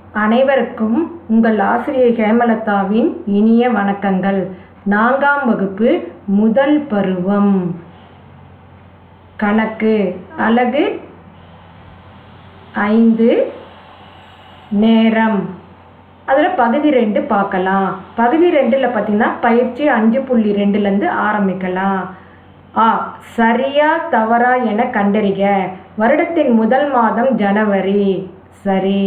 அனைவருக்கும் உங்கள் ஆசிரியர் ஹேமலதாவின் இனிய வணக்கங்கள் நான்காம் வகுப்பு முதல் பருவம் கணக்கு அலகு ஐந்து நேரம் அதில் பகுதி ரெண்டு பார்க்கலாம் பகுதி ரெண்டில் பார்த்தீங்கன்னா பயிற்சி அஞ்சு புள்ளி ரெண்டுலேருந்து ஆரம்பிக்கலாம் ஆ சரியா தவறா என கண்டறிக வருடத்தின் முதல் மாதம் ஜனவரி சரி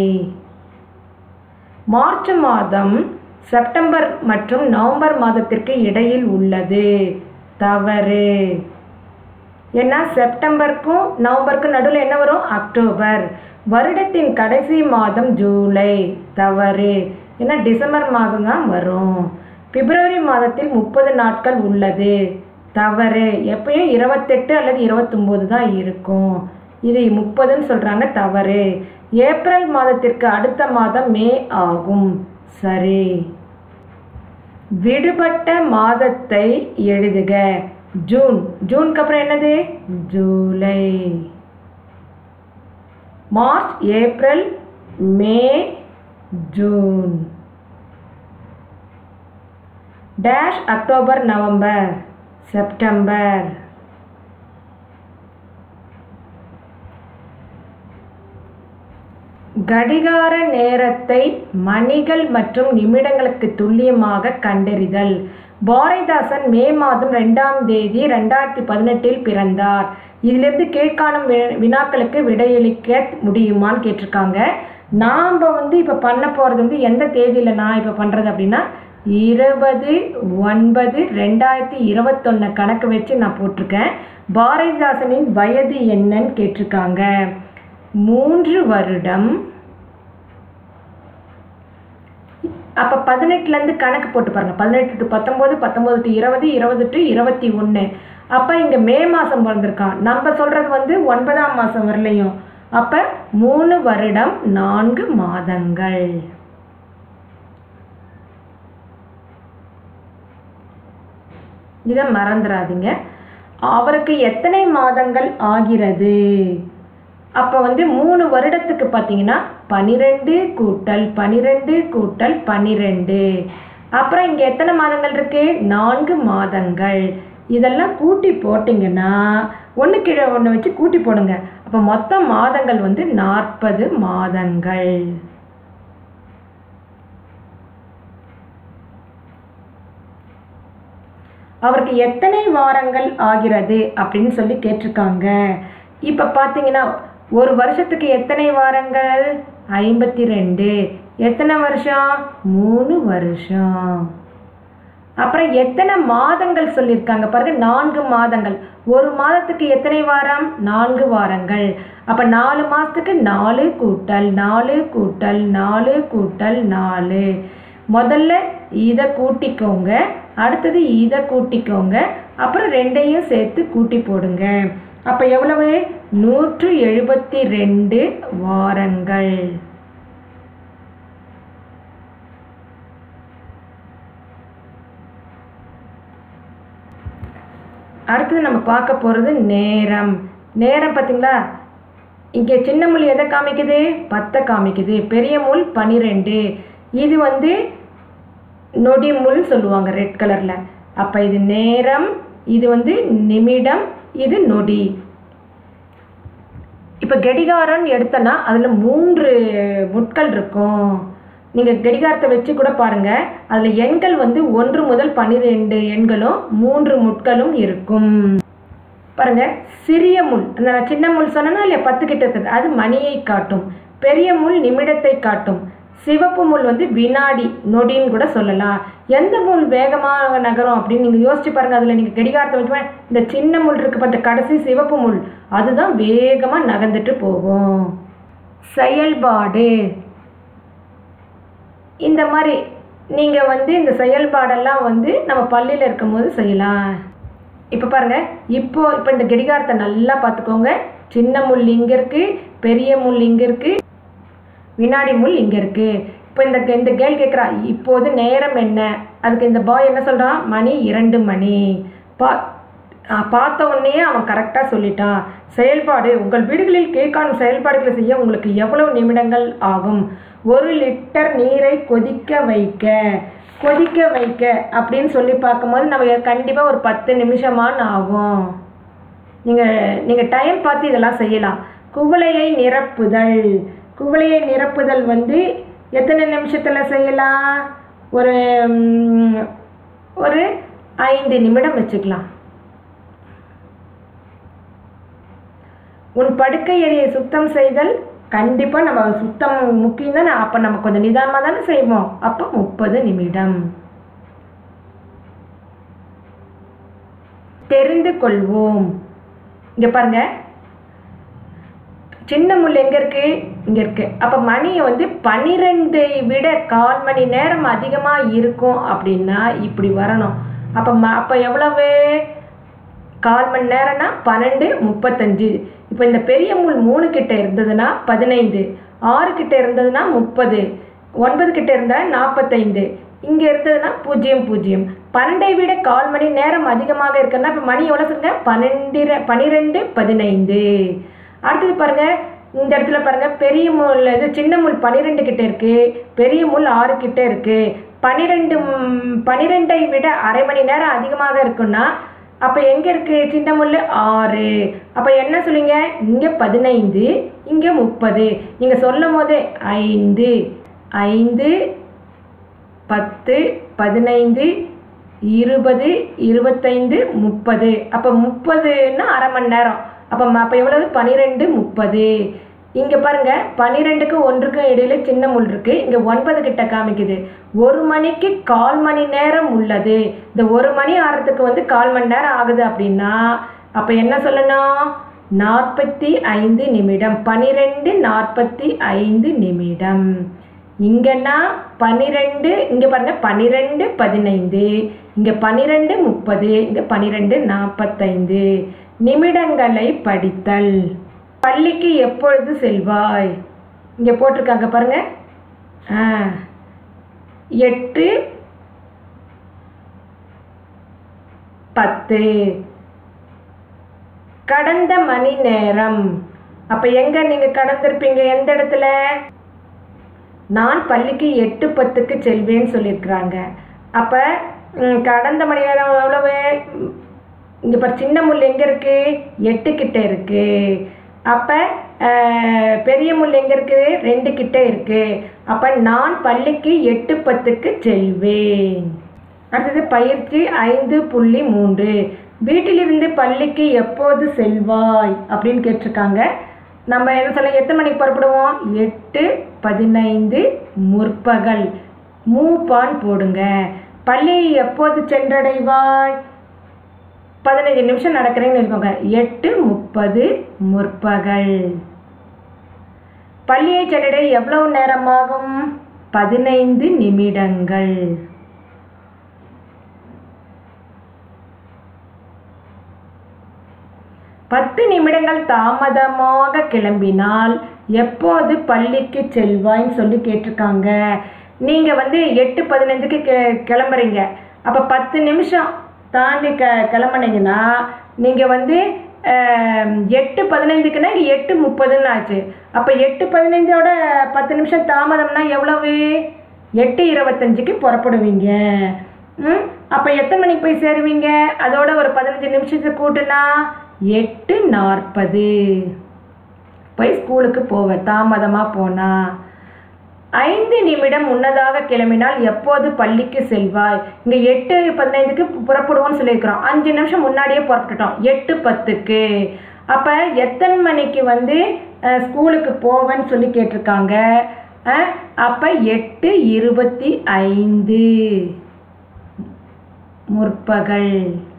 மார்ச் மாதம் செப்டம்பர் மற்றும் நவம்பர் மாதத்திற்கு இடையில் உள்ளது தவறு ஏன்னா செப்டம்பருக்கும் நவம்பருக்கும் நடுவில் என்ன வரும் அக்டோபர் வருடத்தின் கடைசி மாதம் ஜூலை தவறு ஏன்னா டிசம்பர் மாதம் தான் வரும் பிப்ரவரி மாதத்தில் முப்பது நாட்கள் உள்ளது தவறு எப்பயும் இருபத்தெட்டு அல்லது இருபத்தொம்போது தான் இருக்கும் இது முப்பதுன்னு சொல்கிறாங்க தவறு ஏப்ரல் மாதத்திற்கு அடுத்த மாதம் மே ஆகும் சரி விடுபட்ட மாதத்தை எழுதுக ஜூன் ஜூனுக்கு அப்புறம் என்னது July March April May June dash October November September கடிகார நேரத்தை மணிகள் மற்றும் நிமிடங்களுக்கு துல்லியமாக கண்டறிதல் பாரதிதாசன் மே மாதம் ரெண்டாம் தேதி ரெண்டாயிரத்தி பதினெட்டில் பிறந்தார் இதிலிருந்து கீழ்காணும் வி- வினாக்களுக்கு விடையளிக்க முடியுமான்னு கேட்டிருக்காங்க நாம் வந்து இப்போ பண்ண போகிறது வந்து எந்த தேதியில் நான் இப்போ பண்ணுறது அப்படின்னா இருபது ஒன்பது ரெண்டாயிரத்தி இருபத்தொன்னு கணக்கு வச்சு நான் போட்டிருக்கேன் பாரதிதாசனின் வயது என்னன்னு கேட்டிருக்காங்க மூன்று வருடம் அப்போ பதினெட்டுலேருந்து கணக்கு போட்டு பாருங்க பதினெட்டு டு பத்தொம்போது பத்தொம்போது டு இருபது இருபது டு இருபத்தி ஒன்று அப்போ இங்கே மே மாதம் பிறந்திருக்கான் நம்ம சொல்கிறது வந்து ஒன்பதாம் மாதம் வரலையும் அப்போ மூணு வருடம் நான்கு மாதங்கள் இதை மறந்துடாதீங்க அவருக்கு எத்தனை மாதங்கள் ஆகிறது அப்போ வந்து மூணு வருடத்துக்கு பார்த்தீங்கன்னா பனிரெண்டு கூட்டல் பனிரெண்டு கூட்டல் பனிரெண்டு அப்புறம் இங்கே எத்தனை மாதங்கள் இருக்கு நான்கு மாதங்கள் இதெல்லாம் கூட்டி போட்டிங்கன்னா ஒன்று கீழே ஒன்று வச்சு கூட்டி போடுங்க அப்போ மொத்த மாதங்கள் வந்து நாற்பது மாதங்கள் அவருக்கு எத்தனை வாரங்கள் ஆகிறது அப்படின்னு சொல்லி கேட்டிருக்காங்க இப்போ பார்த்தீங்கன்னா ஒரு வருஷத்துக்கு எத்தனை வாரங்கள் ஐம்பத்தி ரெண்டு எத்தனை வருஷம் மூணு வருஷம் அப்புறம் எத்தனை மாதங்கள் சொல்லியிருக்காங்க பாருங்க நான்கு மாதங்கள் ஒரு மாதத்துக்கு எத்தனை வாரம் நான்கு வாரங்கள் அப்போ நாலு மாதத்துக்கு நாலு கூட்டல் நாலு கூட்டல் நாலு கூட்டல் நாலு முதல்ல இதை கூட்டிக்கோங்க அடுத்தது இதை கூட்டிக்கோங்க அப்புறம் ரெண்டையும் சேர்த்து கூட்டி போடுங்க அப்போ எவ்வளவு நூற்று எழுபத்தி ரெண்டு வாரங்கள் அடுத்தது நம்ம பார்க்க போகிறது நேரம் நேரம் பார்த்தீங்களா இங்கே சின்ன முள் எதை காமிக்குது பத்தை காமிக்குது பெரிய முள் பனிரெண்டு இது வந்து நொடி முள் சொல்லுவாங்க ரெட் கலரில் அப்போ இது நேரம் இது வந்து நிமிடம் இது நொடி இப்போ கடிகாரம்னு எடுத்தோன்னா அதில் மூன்று முட்கள் இருக்கும் நீங்கள் கடிகாரத்தை வச்சு கூட பாருங்கள் அதில் எண்கள் வந்து ஒன்று முதல் பன்னிரெண்டு எண்களும் மூன்று முட்களும் இருக்கும் பாருங்க சிறிய முள் அந்த நான் சின்ன முள் சொன்னேன்னா இல்லையா பத்து கிட்ட இருக்குது அது மணியை காட்டும் பெரிய முள் நிமிடத்தை காட்டும் சிவப்பு முள் வந்து வினாடி நொடின்னு கூட சொல்லலாம் எந்த முள் வேகமாக நகரும் அப்படின்னு நீங்கள் யோசிச்சு பாருங்க அதில் நீங்கள் கடிகாரத்தை வச்சு பாருங்க, இந்த சின்ன முள் இருக்கு பார்த்த கடைசி சிவப்பு முள் அதுதான் வேகமாக நகர்ந்துட்டு போகும் செயல்பாடு இந்த மாதிரி நீங்கள் வந்து இந்த செயல்பாடெல்லாம் வந்து நம்ம பள்ளியில் இருக்கும்போது செய்யலாம் இப்போ பாருங்க இப்போ இப்போ இந்த கடிகாரத்தை நல்லா பார்த்துக்கோங்க சின்ன முள் இங்கே இருக்கு பெரிய முள் இங்கே இருக்கு வினாடி முள் இங்கே இருக்கு இப்போ இந்த இந்த கேள் கேட்குறா இப்போது நேரம் என்ன அதுக்கு இந்த பாய் என்ன சொல்கிறான் மணி இரண்டு மணி பா அஹ், பார்த்த உடனே அவன் கரெக்டாக சொல்லிட்டான் செயல்பாடு உங்கள் வீடுகளில் கீழ்காணும் செயல்பாடுகளை செய்ய உங்களுக்கு எவ்வளவு நிமிடங்கள் ஆகும் ஒரு லிட்டர் நீரை கொதிக்க வைக்க கொதிக்க வைக்க அப்படின்னு சொல்லி பார்க்கும்போது நம்ம கண்டிப்பாக ஒரு பத்து நிமிஷமான ஆகும் நீங்கள் நீங்கள் டைம் பார்த்து இதெல்லாம் செய்யலாம் குவளையை நிரப்புதல் குவளையை நிரப்புதல் வந்து எத்தனை நிமிஷத்தில் செய்யலாம் ஒரு ம், ஒரு ஐந்து நிமிடம் வச்சுக்கலாம் உன் படுக்கை அறையை சுத்தம் செய்தல் கண்டிப்பாக நம்ம சுத்தம் முக்கியம் தானே அப்போ நம்ம கொஞ்சம் நிதானமாக தானே செய்வோம் அப்போ முப்பது நிமிடம் தெரிந்து கொள்வோம் இங்கே பாருங்க சின்ன முள் எங்கே இருக்கு இங்கே இருக்கு அப்போ மணியை வந்து பன்னிரெண்டை விட கால் மணி நேரம் அதிகமாக இருக்கும் அப்படின்னா இப்படி வரணும் அப்போ ம அப்போ எவ்வளவு கால் மணி நேரம்னா பன்னெண்டு முப்பத்தஞ்சு இப்போ இந்த பெரிய முள் மூணு கிட்ட இருந்ததுன்னா பதினைந்து ஆறு கிட்ட இருந்ததுன்னா முப்பது ஒன்பது கிட்ட இருந்தால் நாற்பத்தைந்து இங்கே இருந்ததுன்னா பூஜ்ஜியம் பூஜ்ஜியம் பன்னெண்டை விட கால் மணி நேரம் அதிகமாக இருக்குன்னா இப்போ மணி எவ்வளோ சொல்லுங்க பன்னெண்டு பன்னிரெண்டு பதினைந்து அடுத்தது பாருங்க இந்த இடத்துல பாருங்க பெரிய முள் இது சின்ன முள் பன்னிரெண்டு கிட்ட இருக்கு பெரிய முள் ஆறு கிட்ட இருக்கு பன்னிரெண்டு ம், பன்னிரெண்டை விட அரை மணி நேரம் அதிகமாக இருக்குன்னா அப்போ எங்கே இருக்கு சின்ன முள் ஆறு அப்போ என்ன சொல்லுங்க இங்கே பதினைந்து இங்கே முப்பது நீங்கள் சொல்லும் போதே ஐந்து ஐந்து பத்து பதினைந்து இருபது இருபத்தைந்து முப்பது அப்போ முப்பதுன்னா அரை மணி நேரம் அப்போ அப்போ எவ்வளவு பன்னிரெண்டு முப்பது இங்கே பாருங்க பன்னிரெண்டுக்கு ஒன்றுக்கும் இடையில சின்ன முள் இருக்கு இங்கே ஒன்பது கிட்ட காமிக்குது ஒரு மணிக்கு கால் மணி நேரம் உள்ளது இந்த ஒரு மணி ஆறதுக்கு வந்து கால் மணி நேரம் ஆகுது அப்படின்னா அப்போ என்ன சொல்லணும் நாற்பத்தி ஐந்து நிமிடம் பன்னிரெண்டு நாற்பத்தி ஐந்து நிமிடம் இங்கன்னா பன்னிரெண்டு இங்கே பாருங்க பன்னிரெண்டு பதினைந்து இங்கே பன்னிரெண்டு முப்பது இங்கே பன்னிரெண்டு நாற்பத்தைந்து நிமிடங்களை படித்தல் பள்ளிக்கு எப்பொழுது செல்வாய் இங்கே போட்டிருக்காங்க பாருங்க ஆ எட்டு பத்து கடந்த மணி நேரம் அப்போ எங்கே நீங்கள் கடந்திருப்பீங்க எந்த இடத்துல நான் பள்ளிக்கு எட்டு பத்துக்கு செல்வேன்னு சொல்லியிருக்கிறாங்க அப்போ கடந்த மணி நேரம் எவ்வளவு இங்கே பாரு சின்ன முள் எங்கே இருக்கு எட்டு கிட்ட இருக்கு அப்போ பெரிய முள் எங்கே இருக்குது ரெண்டு கிட்ட இருக்கு அப்போ நான் பள்ளிக்கு எட்டு பத்துக்கு செல்வேன் அடுத்தது பயிற்சி ஐந்து புள்ளி மூன்று வீட்டிலிருந்து பள்ளிக்கு எப்போது செல்வாய் அப்படின்னு கேட்டிருக்காங்க நம்ம என்ன சொல்ல எத்தனை மணிக்கு புறப்படுவோம் எட்டு பதினைந்து முற்பகல் மூப்பான் போடுங்க பள்ளியை எப்போது சென்றடைவாய் பதினஞ்சு நிமிஷம் நடக்கிறேன்னு வச்சுக்கோங்க எட்டு முப்பது முற்பகல் பள்ளியை சென்றடைய எவ்வளவு நேரமாகும் பதினைந்து நிமிடங்கள் பத்து நிமிடங்கள் தாமதமாக கிளம்பினால் எப்போது பள்ளிக்கு செல்வாய்ன்னு சொல்லி கேட்டிருக்காங்க நீங்கள் வந்து எட்டு பதினஞ்சுக்கு கி கிளம்புறீங்க அப்போ பத்து நிமிஷம் தாண்டி க கிளம்புனீங்கன்னா நீங்கள் வந்து அஹ், எட்டு பதினைந்துக்குன்னா இங்கே எட்டு முப்பதுன்னு ஆச்சு அப்போ எட்டு பதினைந்தோட பத்து நிமிஷம் தாமதம்னா எவ்வளவு எட்டு இருபத்தஞ்சுக்கு புறப்படுவீங்க ம் அப்போ எத்தனை மணிக்கு போய் சேருவீங்க அதோட ஒரு பதினஞ்சு நிமிஷத்துக்கு கூட்டுனா எட்டு நாற்பது போய் ஸ்கூலுக்கு போவேன் தாமதமாக போனா ஐந்து நிமிடம் முன்னதாக கிளம்பினால் எப்போது பள்ளிக்கு செல்வாய் இங்கே எட்டு பதினைந்துக்கு புறப்படுவோம்னு சொல்லியிருக்கிறோம் அஞ்சு நிமிஷம் முன்னாடியே புறப்பட்டுட்டோம் எட்டு பத்துக்கு அப்போ எத்தனை மணிக்கு வந்து அஹ், ஸ்கூலுக்கு போவேன்னு சொல்லி கேட்டிருக்காங்க அஹ், அப்போ எட்டு இருபத்தி ஐந்து முற்பகல்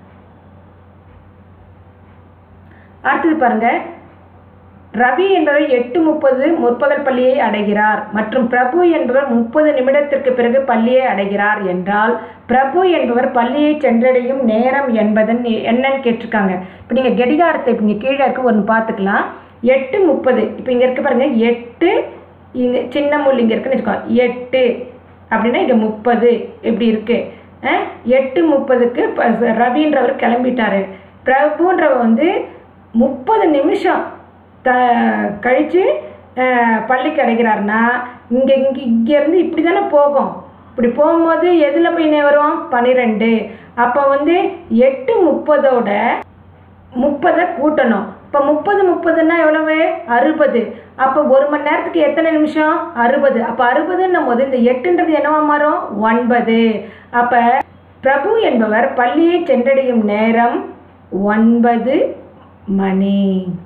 அடுத்தது பாருங்க ரவி என்பவர் எட்டு முப்பது முற்பகல் பள்ளியை அடைகிறார் மற்றும் பிரபு என்பவர் முப்பது நிமிடத்திற்கு பிறகு பள்ளியை அடைகிறார் என்றால் பிரபு என்பவர் பள்ளியை சென்றடையும் நேரம் என்பதன் என்னன்னு கேட்டிருக்காங்க இப்போ நீங்கள் கடிகாரத்தை இப்போ இங்கே கீழே இருக்க ஒன்று பார்த்துக்கலாம் எட்டு முப்பது இப்போ இங்கே இருக்கு பாருங்க எட்டு இங்கே சின்ன முள் இங்கே இருக்குன்னு வச்சுக்கோ எட்டு அப்படின்னா இங்கே முப்பது இப்படி இருக்கு அஹ், எட்டு முப்பதுக்கு ப- ரவின்றவர் கிளம்பிட்டாரு பிரபுன்றவ வந்து முப்பது நிமிஷம் த கழித்து பள்ளிக்கு அடைக்கிறாருன்னா இங்கே இங்கே இங்கேருந்து இப்படி தானே போகும் இப்படி போகும்போது எதில் போய் வரும் பன்னிரெண்டு அப்போ வந்து எட்டு முப்பதோட முப்பதை கூட்டணும் இப்போ முப்பது முப்பதுன்னா எவ்வளவு அறுபது அப்போ ஒரு மணி நேரத்துக்கு எத்தனை நிமிஷம் அறுபது அப்போ அறுபதுன்னும் போது இந்த எட்டுன்றது என்னவா மாறும் ஒன்பது அப்போ பிரபு என்பவர் பள்ளியை சென்றடையும் நேரம் ஒன்பது மணி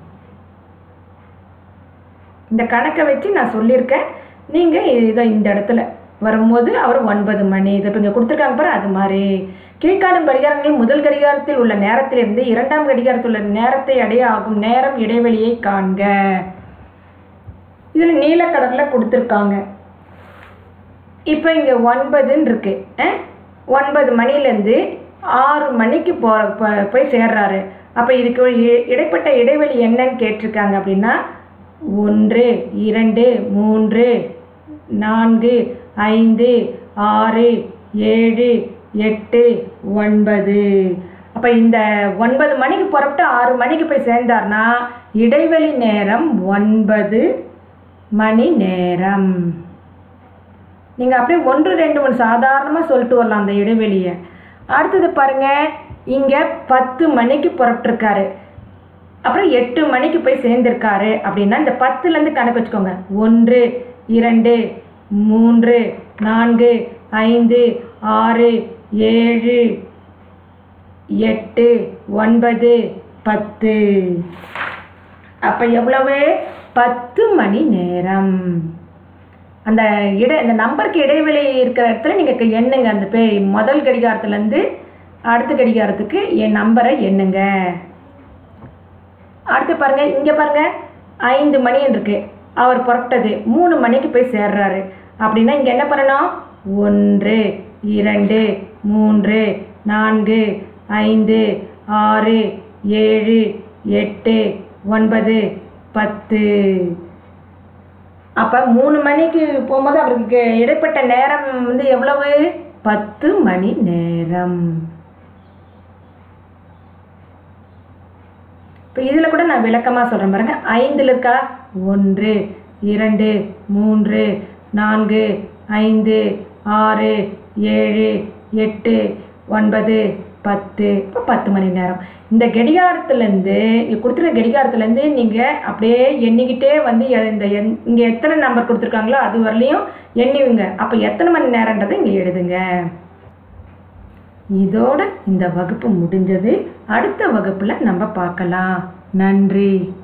இந்த கணக்கை வச்சு நான் சொல்லியிருக்கேன் நீங்கள் இதை இந்த இடத்துல வரும்போது அவர் ஒன்பது மணி இதை இப்போ இங்கே கொடுத்துருக்காங்க பாரு அது மாதிரி கீழ்காணும் கடிகாரங்களில் முதல் கடிகாரத்தில் உள்ள நேரத்திலிருந்து இரண்டாம் கடிகாரத்தில் உள்ள நேரத்தை அடைய ஆகும் நேரம் இடைவெளியை காண்க இதில் நீலக்கடலில் கொடுத்துருக்காங்க இப்போ இங்கே ஒன்பதுன்னு இருக்கு அஹ்? ஒன்பது மணிலேருந்து ஆறு மணிக்கு போ போ- போய் சேர்றாரு அப்போ இதுக்கு ஒரு இ- இடைப்பட்ட இடைவெளி என்னன்னு கேட்டிருக்காங்க அப்படின்னா ஒன்று இரண்டு மூன்று நான்கு ஐந்து ஆறு ஏழு எட்டு ஒன்பது அப்போ இந்த ஒன்பது மணிக்கு புறப்பட்டு ஆறு மணிக்கு போய் சேர்ந்தார்னா இடைவெளி நேரம் ஒன்பது மணி நேரம் நீங்கள் அப்படியே ஒன்று ரெண்டு மூணு சாதாரணமாக சொல்லிட்டு வரலாம் அந்த இடைவெளியை அடுத்தது பாருங்க இங்கே பத்து மணிக்கு புறப்பட்டுருக்காரு அப்புறம் எட்டு மணிக்கு போய் சேர்ந்திருக்காரு அப்படின்னா இந்த பத்துலேருந்து கணக்கு வச்சுக்கோங்க ஒன்று இரண்டு மூன்று நான்கு ஐந்து ஆறு ஏழு எட்டு ஒன்பது பத்து அப்போ எவ்வளவு பத்து மணி நேரம் அந்த இட இந்த நம்பருக்கு இடைவெளி இருக்கிற இடத்துல நீங்கள் எண்ணுங்க அந்த பே முதல் கடிகாரத்துலேருந்து அடுத்த கடிகாரத்துக்கு என் நம்பரை எண்ணுங்க அடுத்து பாருங்க இங்கே பாருங்க ஐந்து மணின்னு இருக்கு அவர் புறப்பட்டது மூணு மணிக்கு போய் சேர்றாரு அப்படின்னா இங்கே என்ன பண்ணணும் ஒன்று இரண்டு மூன்று நான்கு ஐந்து ஆறு ஏழு எட்டு ஒன்பது பத்து அப்போ மூணு மணிக்கு போகும்போது அவருக்கு இடைப்பட்ட நேரம் வந்து எவ்வளவு பத்து மணி நேரம் இப்போ இதில் கூட நான் விளக்கமாக சொல்கிறேன் பாருங்க ஐந்தில் இருக்கா ஒன்று இரண்டு மூன்று நான்கு ஐந்து ஆறு ஏழு எட்டு ஒன்பது பத்து இப்போ பத்து மணி நேரம் இந்த கடிகாரத்துலேருந்து இங்கே கொடுத்துருக்க கடிகாரத்துலேருந்து நீங்கள் அப்படியே எண்ணிக்கிட்டே வந்து எ- இந்த எண் இங்கே எத்தனை நம்பர் கொடுத்துருக்காங்களோ அது வரலையும் எண்ணுவீங்க அப்போ எத்தனை மணி நேரன்றதை இங்கே எழுதுங்க இதோட இந்த வகுப்பு முடிஞ்சது அடுத்த வகுப்பில் நம்ம பார்க்கலாம் நன்றி